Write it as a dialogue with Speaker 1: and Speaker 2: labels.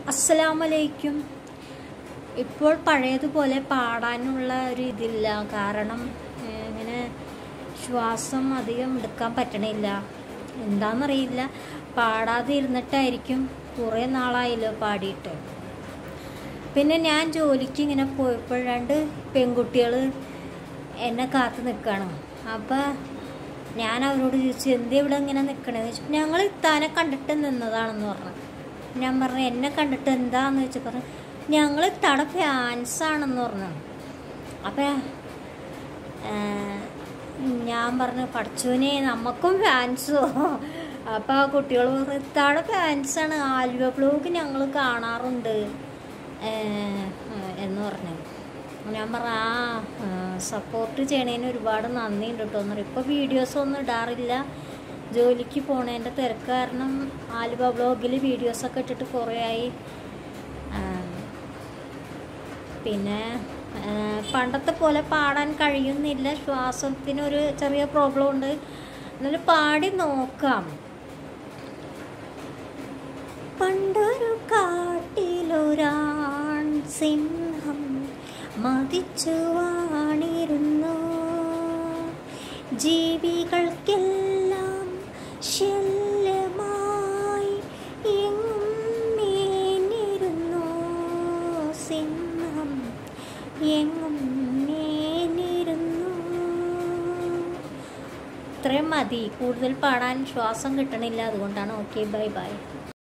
Speaker 1: അസ്സലാമലൈക്കും ഇപ്പോൾ പഴയതുപോലെ പാടാനുള്ള ഒരു ഇതില്ല കാരണം ഏഹ്, ഇങ്ങനെ ശ്വാസം അധികം എടുക്കാൻ പറ്റണില്ല എന്താണെന്നറിയില്ല പാടാതെ ഇരുന്നിട്ടായിരിക്കും കുറേ നാളായല്ലോ പാടിയിട്ട് പിന്നെ ഞാൻ ജോലിക്ക് ഇങ്ങനെ പോയപ്പോൾ രണ്ട് പെൺകുട്ടികൾ എന്നെ കാത്ത് നിൽക്കണം അപ്പം ഞാൻ അവരോട് ചോദിച്ചു എന്തേ ഇവിടെ ഇങ്ങനെ നിൽക്കണേന്ന് ചോദിച്ചു ഞങ്ങൾ ഇത്താനെ കണ്ടിട്ട് നിന്നതാണെന്ന് പറഞ്ഞു ഞാൻ പറഞ്ഞു എന്നെ കണ്ടിട്ട് എന്താന്ന് വെച്ച് പറഞ്ഞു ഞങ്ങൾ ഇത്താടെ ഫാൻസാണെന്ന് പറഞ്ഞു അപ്പം ഞാൻ പറഞ്ഞു പഠിച്ചോനെ നമുക്കും ഫാൻസോ അപ്പോൾ ആ കുട്ടികൾ പറഞ്ഞു ഇത്താടെ ഫാൻസാണ് ആൽവ ബ്ലോഗ് ഞങ്ങൾ കാണാറുണ്ട് ഏഹ്, എന്ന് പറഞ്ഞു ഞാൻ പറഞ്ഞു ആ സപ്പോർട്ട് ചെയ്യണതിന് ഒരുപാട് നന്ദിയുണ്ട് കേട്ടോ എന്ന് പറയും ഇപ്പോൾ വീഡിയോസൊന്നും ഇടാറില്ല ജോലിക്ക് പോണതിൻ്റെ തിരക്ക് കാരണം ആലുവ ബ്ലോഗിൽ വീഡിയോസൊക്കെ ഇട്ടിട്ട് കുറേ ആയി ആ, പിന്നെ ആ, പണ്ടത്തെ പോലെ പാടാൻ കഴിയുന്നില്ല ശ്വാസത്തിനൊരു ചെറിയ പ്രോബ്ലം ഉണ്ട് എന്നാലും പാടി നോക്കാം പണ്ടൊരു കാട്ടിലൊരാൺ സിംഹം മതിച്ചു വാണിരുന്നു ജീവികൾക്കെല്ലാം ശല്യമായി എങ്ങും മേഞ്ഞിരുന്നു സിംഹം എങ്ങും മേഞ്ഞിരുന്നു ഇത്രയും മതി കൂടുതൽ പാടാൻ ശ്വാസം കിട്ടണില്ല അതുകൊണ്ടാണ് ഓക്കെ ബൈ ബൈ